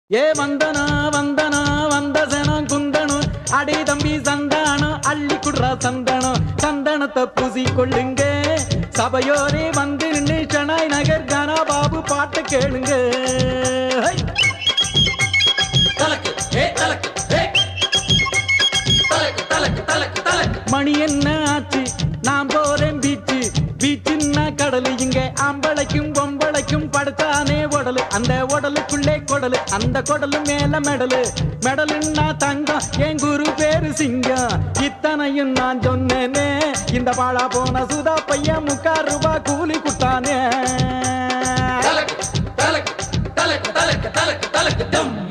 ஏ வந்தனா வந்தனா வந்த சனம் குந்தனும் அடி தம்பி சந்தானம் அள்ளி குடுறா சந்தனம் சந்தனத்தை பூசி கொள்ளுங்க சபையோரே வந்து நின்று ஷனாய் நகர் கனா பாபு பாட்டு கேளுங்க ஹை! தலக்கு ஏ தலக்கு ஏ தலக்கு தலக்கு தலக்கு தலக்கு மணி என்ன ஆச்சு நான் போறேன் பீச்சு பீச்சுன்னா கடலு இங்க ஆம்பளைக்கும் பொம்பளைக்கும் படுத்தானே உடலு அந்த உடலுக்குள்ளே குடலு அந்த குடலு மேல மெடலு மெடலுன்னா தங்கம் என் குரு பேரு சிங்கம் இத்தனையும் நான் சொன்னேனே இந்த பாழா போன சுதா பையன் முக்கால் ரூபா கூலி குட்டானே தலக்கு தலக்கு தலக்கு தலக்கு தலக்கு தலக்கு தம்